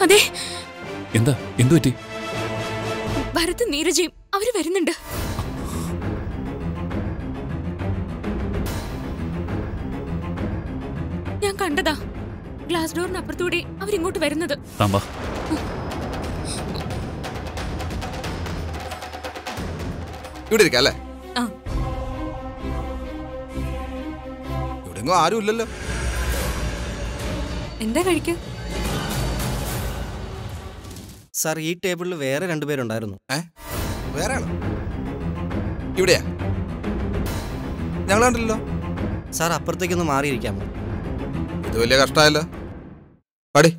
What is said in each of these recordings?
അതെ എന്താ എന്തു പറ്റി ഭരത് നീരജയും അവര് വരുന്നുണ്ട് ഞാൻ കണ്ടതാ ഗ്ലാസ് ഡോറിന് അപ്പുറത്തൂടെ അവരിങ്ങോട്ട് വരുന്നത് താമ്പാ ഇവിടെ ഇരിക്കാം അല്ലേ ആ ഇവിടെങ്ങും ആരും ഇല്ലല്ലോ എന്താ കഴിക്ക സാർ ഈ ടേബിളിൽ വേറെ രണ്ടുപേരുണ്ടായിരുന്നു ഏ വേറെ ആണോ ഇവിടെയാ ഞങ്ങൾ കണ്ടില്ലല്ലോ സാർ അപ്പുറത്തേക്കൊന്ന് മാറിയിരിക്കാമോ ഇത് വലിയ കഷ്ടമായല്ലോ പടി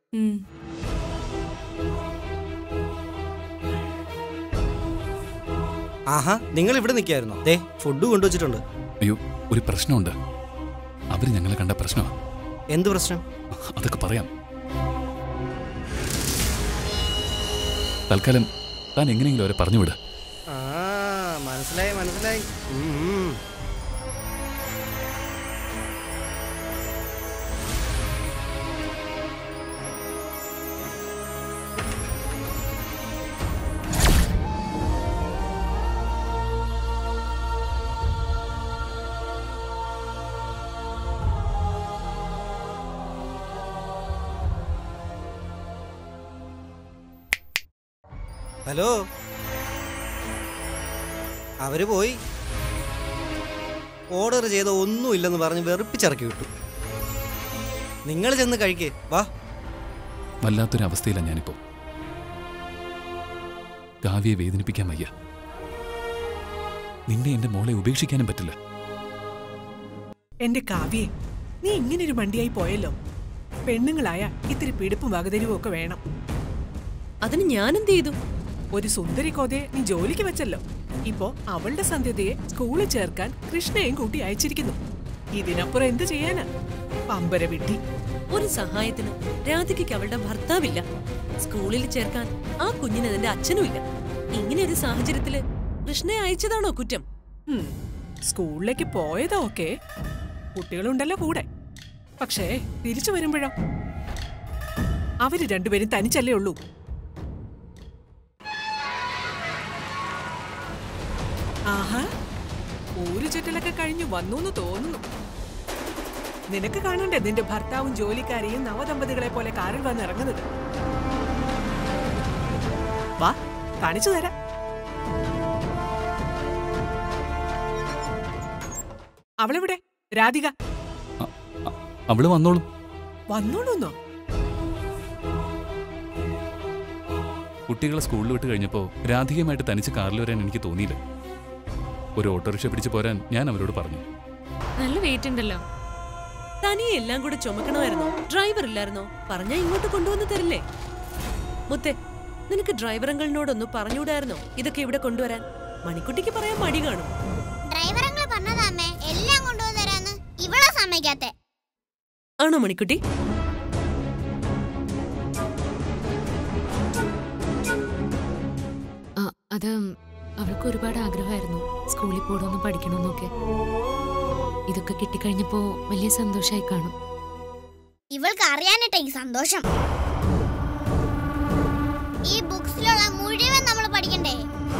ആഹാ നിങ്ങൾ ഇവിടെ നിൽക്കായിരുന്നോ ദേ ഫുഡ് കൊണ്ടുവച്ചിട്ടുണ്ട് അയ്യോ ഒരു പ്രശ്നമുണ്ട് അവര് ഞങ്ങളെ കണ്ട പ്രശ്നമാ എന്ത് പ്രശ്നം അതൊക്കെ പറയാം തൽക്കാലം താൻ എങ്ങനെയെങ്കിലും അവരെ പറഞ്ഞുവിട് ആ മനസ്സിലായി മനസ്സിലായി ഉം, ഉം. ഹലോ അവര് പോയി ഓർഡർ ചെയ്ത ഒന്നുമില്ലെന്ന് പറഞ്ഞ് വെറുപ്പിച്ചിറക്കി വിട്ടു നിങ്ങൾ ചെന്ന് കഴിക്കേ വാ വല്ലാത്തൊരു അവസ്ഥയിലാണ് ഞാനിപ്പോ കാവ്യയെ വേദനിപ്പിക്കാൻ വയ്യ നിന്നെ എന്റെ മോളെ ഉപേക്ഷിക്കാനും പറ്റില്ല എന്റെ കാവ്യേ നീ ഇങ്ങനൊരു മണ്ടിയായി പോയല്ലോ പെണ്ണുങ്ങളായ ഇത്തിരി പിടിപ്പും വകതിരിവും ഒക്കെ വേണം അതിന് ഞാൻ എന്ത് ചെയ്തു ഒരു സുന്ദരി കോതയെ നീ ജോലിക്ക് വെച്ചല്ലോ ഇപ്പോ അവളുടെ സന്ധ്യതയെ സ്കൂളിൽ ചേർക്കാൻ കൃഷ്ണയും കൂട്ടി അയച്ചിരിക്കുന്നു ഇതിനപ്പുറം എന്ത് ചെയ്യാനാ പമ്പര വിട്ടി ഒരു സഹായത്തിന് രാധികയ്ക്ക് അവളുടെ ഭർത്താവില്ല സ്കൂളിൽ ചേർക്കാൻ ആ കുഞ്ഞിന് അതിന്റെ അച്ഛനുമില്ല ഇങ്ങനെ ഒരു സാഹചര്യത്തില് കൃഷ്ണയെ അയച്ചതാണോ കുറ്റം ഉം, സ്കൂളിലേക്ക് പോയതോ ഒക്കെ കുട്ടികളുണ്ടല്ലോ കൂടെ പക്ഷേ തിരിച്ചു വരുമ്പോഴോ അവര് രണ്ടുപേരും തനിച്ചല്ലേ ഉള്ളൂ ആഹാ ഒരു ചുറ്റലൊക്കെ കഴിഞ്ഞു വന്നു എന്ന് തോന്നുന്നു നിനക്ക് കാണണ്ടേ നിന്റെ ഭർത്താവും ജോലിക്കാരെയും നവദമ്പതികളെ പോലെ കാറിൽ വന്ന് ഇറങ്ങുന്നത് വാ കാണിച്ചു തരാം അവളെവിടെ രാധിക അ- അ- അവള് വന്നോളും വന്നോളൂന്നോ കുട്ടികളെ സ്കൂളിൽ വിട്ട് കഴിഞ്ഞപ്പോൾ രാധികയുമായിട്ട് തനിച്ച് കാറിൽ വരാൻ എനിക്ക് തോന്നിയില്ല ഒരു ഓട്ടോറിക്ഷ പിടിച്ചു പോരാൻ ഞാൻ അവരോട് പറഞ്ഞു നല്ല വെയിറ്റ് ഉണ്ടല്ലോ തനിയെ എല്ലാം കൂടെ ചുമക്കണമായിരുന്നോ ഡ്രൈവർ ഇല്ലായിരുന്നോ പറഞ്ഞാ ഇങ്ങോട്ട് കൊണ്ടുവന്ന് തരില്ലേ മുത്തേ നിനക്ക് ഡ്രൈവർ അങ്കിളിനോടൊന്ന് പറഞ്ഞുകൂടായിരുന്നോ ഇതൊക്കെ ഇവിടെ കൊണ്ടുവരാൻ മണിക്കുട്ടിക്ക് പറയാൻ മടി കാണും ഡ്രൈവറങ്ങൾ പറഞ്ഞതാമേ എല്ലാം കൊണ്ടുവന്നരാന്ന് ഇവളെ സമ്മതിക്കാത്തെ ആണോ മണിക്കുട്ടി ആ, അത് അവൾക്ക് ഒരുപാട് ആഗ്രഹമായിരുന്നു സ്കൂളിൽ പോകണമെന്നും പഠിക്കണമെന്നൊക്കെ ഇതൊക്കെ കിട്ടിക്കഴിഞ്ഞപ്പോ വലിയ സന്തോഷമായി കാണും ഇവൾക്ക് അറിയാനിട്ടെ ഈ സന്തോഷം ഈ ബുക്സിലുള്ള മുഴുവൻ നമ്മൾ പഠിക്കണ്ടേ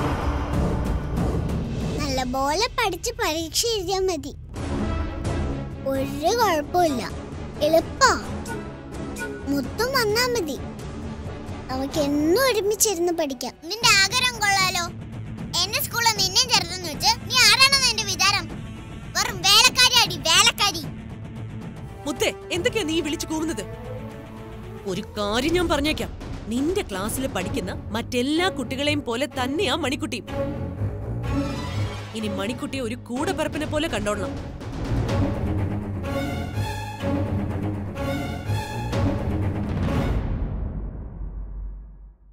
നല്ലപോലെ പഠിച്ച് പരീക്ഷ എഴുതിയാൽ മതി ഒരു കുഴപ്പമില്ല എളുപ്പാ മുത്തും വന്നാ മതി അവക്ക് എന്നും ഒരുമിച്ചിരുന്ന് പഠിക്കാം നിന്റെ ആഗ്രഹം കൊള്ളാലോ എന്റെ സ്കൂളിൽ നിന്നെയും ചേർത്തെന്ന് വെച്ച് നീ ആരാണെന്ന് എന്റെ വിചാരം വെറും വേലക്കാരി അടി വേലക്കാരി മുത്തേ എന്തൊക്കെയാ നീ വിളിച്ചു കൂവുന്നത് ഒരു കാര്യം ഞാൻ പറഞ്ഞേക്കാം നിന്റെ ക്ലാസ്സിൽ പഠിക്കുന്ന മറ്റെല്ലാ കുട്ടികളെയും പോലെ തന്നെയാ മണിക്കുട്ടിയും ഇനി മണിക്കുട്ടിയെ ഒരു കൂടപ്പറപ്പിനെ പോലെ കണ്ടോളണം